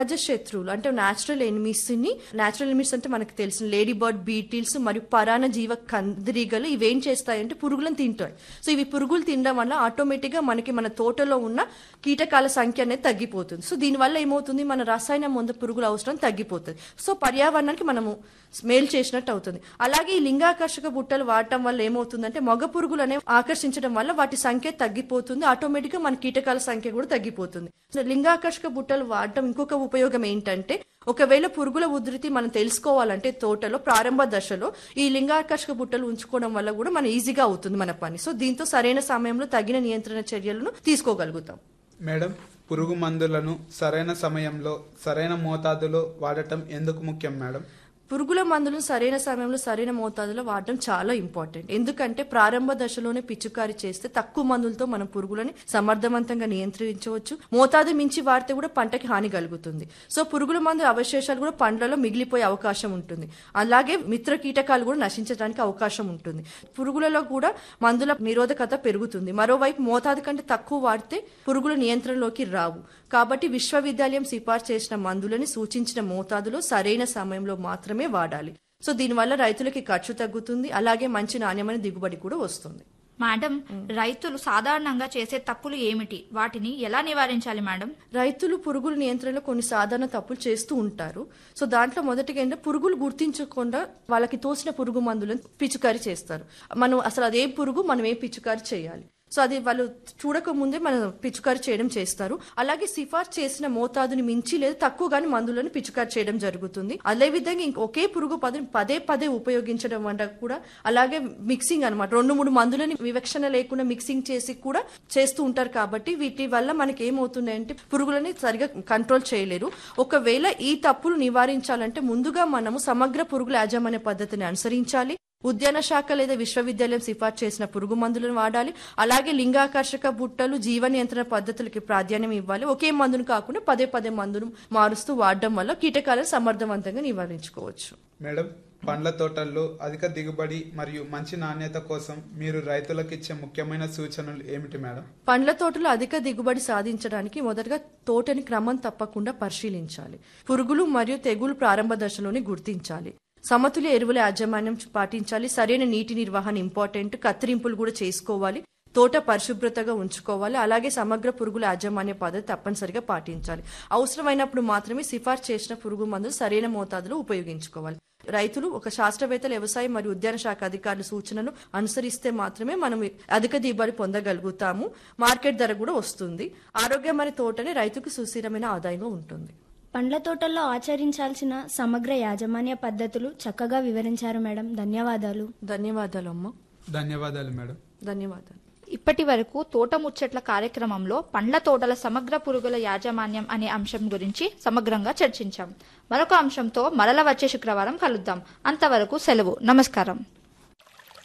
సహజ శత్రువులు అంటే న్యాచురల్ ఎనిమీస్ ని న్యాచురల్ ఎనిమీస్ అంటే మనకు తెలిసిన లేడీ బర్డ్ బీటిల్స్ మరియు పరాణ జీవ కందిరీగలు ఇవేం చేస్తాయంటే పురుగులను తింటాయి సో ఇవి పురుగులు తినడం వల్ల ఆటోమేటిక్ గా మనకి మన తోటలో ఉన్న కీటకాల సంఖ్య అనేది తగ్గిపోతుంది సో దీనివల్ల ఏమవుతుంది మన రసాయన మందు పురుగుల అవసరం తగ్గిపోతుంది సో పర్యావరణానికి మనము మేలు చేసినట్టు అవుతుంది అలాగే ఈ లింగాకర్షక బుట్టలు వాడటం వల్ల ఏమవుతుందంటే మగ పురుగులు అనేవి ఆకర్షించడం వల్ల వాటి సంఖ్య తగ్గిపోతుంది ఆటోమేటిక్ గా మన కీటకాల సంఖ్య కూడా తగ్గిపోతుంది సో లింగాకర్షక బుట్టలు వాడటం ఇంకొక ఉపయోగం ఏంటంటే ఒకవేళ పురుగుల ఉధృతి మనం తెలుసుకోవాలంటే తోటలో ప్రారంభ దశలో ఈ లింగాకర్షక బుట్టలు ఉంచుకోవడం వల్ల కూడా మన ఈజీగా అవుతుంది మన పని సో దీంతో సరైన సమయంలో తగిన నియంత్రణ చర్యలను తీసుకోగలుగుతాం మేడం పురుగు మందులను సరైన సమయంలో సరైన మోతాదులో వాడటం ఎందుకు ముఖ్యం మేడం పురుగుల మందులను సరైన సమయంలో సరైన మోతాదులో వాడడం చాలా ఇంపార్టెంట్ ఎందుకంటే ప్రారంభ దశలోనే పిచ్చుకారి చేస్తే తక్కువ మందులతో మనం పురుగులని సమర్థవంతంగా నియంత్రించవచ్చు మోతాదు మించి వాడితే కూడా పంటకి హాని కలుగుతుంది సో పురుగుల మందు అవశేషాలు కూడా పండ్లలో మిగిలిపోయే అవకాశం ఉంటుంది అలాగే మిత్ర కీటకాలు కూడా నశించడానికి అవకాశం ఉంటుంది పురుగులలో కూడా మందుల నిరోధకత పెరుగుతుంది మరోవైపు మోతాదు కంటే తక్కువ వాడితే పురుగుల నియంత్రణలోకి రావు కాబట్టి విశ్వవిద్యాలయం సిఫార్సు చేసిన మందులని సూచించిన మోతాదులో సరైన సమయంలో మాత్రమే వాడాలి సో దీనివల్ల రైతులకి ఖర్చు తగ్గుతుంది అలాగే మంచి నాణ్యమైన దిగుబడి కూడా వస్తుంది మేడం రైతులు సాధారణంగా చేసే తప్పులు ఏమిటి వాటిని ఎలా నివారించాలి మేడం రైతులు పురుగుల నియంత్రణలో కొన్ని సాధారణ తప్పులు చేస్తూ ఉంటారు సో దాంట్లో మొదటిగా ఏంటంటే పురుగులు గుర్తించకుండా వాళ్ళకి తోసిన పురుగు మందులను పిచుకారి చేస్తారు మనం అసలు అదే పురుగు మనం ఏ పిచుకారి చేయాలి సో అది వాళ్ళు చూడక ముందే మనం పిచుకారి చేయడం చేస్తారు అలాగే సిఫార్సు చేసిన మోతాదుని మించి లేదా తక్కువ గాని మందులను పిచుకారి చేయడం జరుగుతుంది అదే విధంగా ఇంక ఒకే పురుగు పదని పదే పదే ఉపయోగించడం వల్ల కూడా అలాగే మిక్సింగ్ అన్నమాట రెండు మూడు మందులని వివక్షణ లేకుండా మిక్సింగ్ చేసి కూడా చేస్తూ ఉంటారు కాబట్టి వీటి వల్ల మనకి ఏమవుతుందంటే పురుగులని సరిగా కంట్రోల్ చేయలేరు ఒకవేళ ఈ తప్పులు నివారించాలంటే ముందుగా మనము సమగ్ర పురుగుల యాజమాన్య పద్ధతిని అనుసరించాలి ఉద్యాన శాఖ లేదా విశ్వవిద్యాలయం సిఫార్సు చేసిన పురుగు మందులను వాడాలి అలాగే లింగాకర్షక బుట్టలు జీవ నియంత్రణ పద్ధతులకి ప్రాధాన్యం ఇవ్వాలి ఒకే మందును కాకుండా పదే పదే మందును మారుస్తూ వాడడం వల్ల కీటకాలను సమర్థవంతంగా నివారించుకోవచ్చు మేడం పండ్ల తోటల్లో అధిక దిగుబడి మరియు మంచి నాణ్యత కోసం మీరు రైతులకు ఇచ్చే ముఖ్యమైన సూచనలు ఏమిటి మేడం పండ్ల తోటలో అధిక దిగుబడి సాధించడానికి మొదటగా తోటని క్రమం తప్పకుండా పరిశీలించాలి పురుగులు మరియు తెగులు ప్రారంభ దశలోనే గుర్తించాలి సమతుల్య ఎరువుల యాజమాన్యం పాటించాలి సరైన నీటి నిర్వహణ ఇంపార్టెంట్ కత్తిరింపులు కూడా చేసుకోవాలి తోట పరిశుభ్రతగా ఉంచుకోవాలి అలాగే సమగ్ర పురుగుల యాజమాన్య పద్ధతి తప్పనిసరిగా పాటించాలి అవసరమైనప్పుడు మాత్రమే సిఫార్సు చేసిన పురుగు మందులు సరైన మోతాదులో ఉపయోగించుకోవాలి రైతులు ఒక శాస్త్రవేత్తల వ్యవసాయ మరియు ఉద్యాన శాఖ అధికారుల సూచనలు అనుసరిస్తే మాత్రమే మనం అధిక దిగుబడి పొందగలుగుతాము మార్కెట్ ధర కూడా వస్తుంది ఆరోగ్యమైన తోటనే రైతుకు సుస్థిరమైన ఆదాయంగా ఉంటుంది పండ్ల తోటల్లో ఆచరించాల్సిన సమగ్ర యాజమాన్య పద్ధతులు చక్కగా వివరించారు మేడం ధన్యవాదాలు ధన్యవాదాలు అమ్మ ధన్యవాదాలు మేడం ధన్యవాదాలు ఇప్పటి వరకు తోట ముచ్చట్ల కార్యక్రమంలో పండ్ల తోటల సమగ్ర పురుగుల యాజమాన్యం అనే అంశం గురించి సమగ్రంగా చర్చించాం మరొక అంశంతో మరల వచ్చే శుక్రవారం కలుద్దాం అంతవరకు సెలవు నమస్కారం